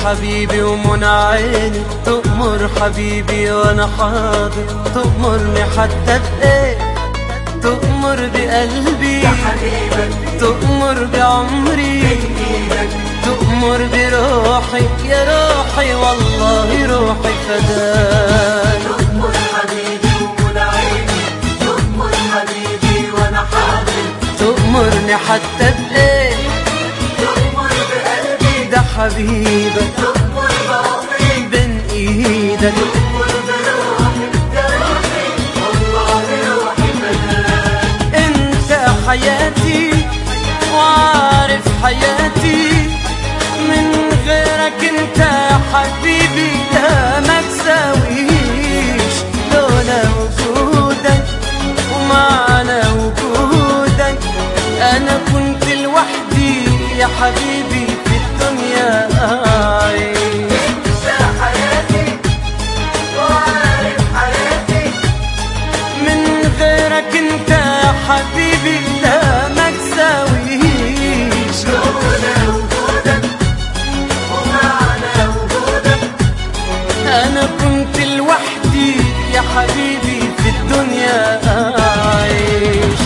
حبيبي ومن عيني تأمر حبيبي وانا حاضر تأمرني حتى بإيه تأمر بقلبي يا حبيبك تأمر بعمري بإيدك تأمر بروحي يا روحي والله روحي فداك تؤمر حبيبي ومن عيني تؤمر حبيبي وانا حاضر تأمرني حتى بإيه تؤمر بقلبي ده حبيبك تؤمر بعمري بين إيدك تؤمر بروحي بروحي والله روحي فداك انت حياتي وعارف حياتي من غيرك انت يا حبيبي لا ما تساويش لولا وجودك ومعنى وجودك انا كنت لوحدي يا حبيبي في الدنيا عايش انت حياتي وعارف حياتي من غيرك انت يا حبيبي لا ما تساويش لولا وجودك ومعنى وجودك انا كنت لوحدي يا حبيبي في الدنيا عايش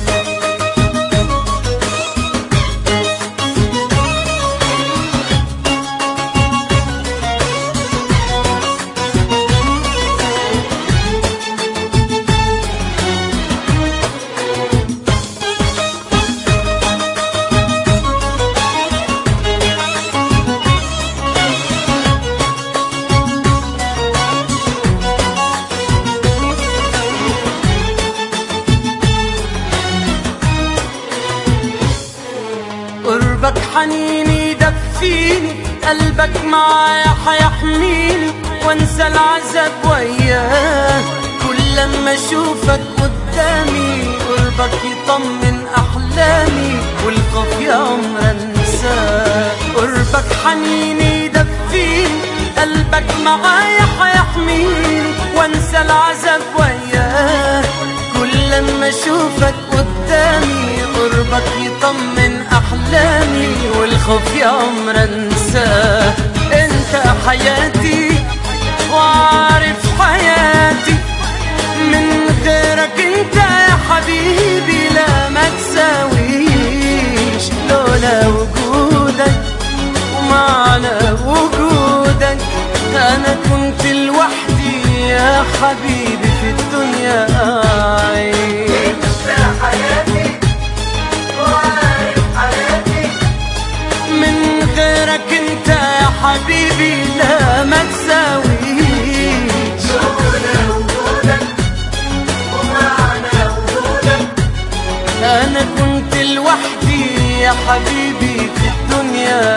قربك حنيني دفيني قلبك معايا حيحميني وانسى العذاب وياه كل لما اشوفك قدامي قربك يطمن احلامي والخوف يا عمر انساه قربك حنيني دفيني قلبك معايا حيحميني وانسى العذاب وياه كل لما اشوفك قدامي قربك يطمن احلامي والخوف يا عمر انساه انت حياتي وعارف حياتي من غيرك انت يا حبيبي لا ما تساويش لولا وجودك ومعنى وجودك انا كنت لوحدي يا حبيبي في الدنيا عايش انت حياتي وعارف حياتي من غيرك انت يا حبيبي لا ما تساويش لولا وجودك ومعنى وجودك انا كنت لوحدي يا حبيبي في الدنيا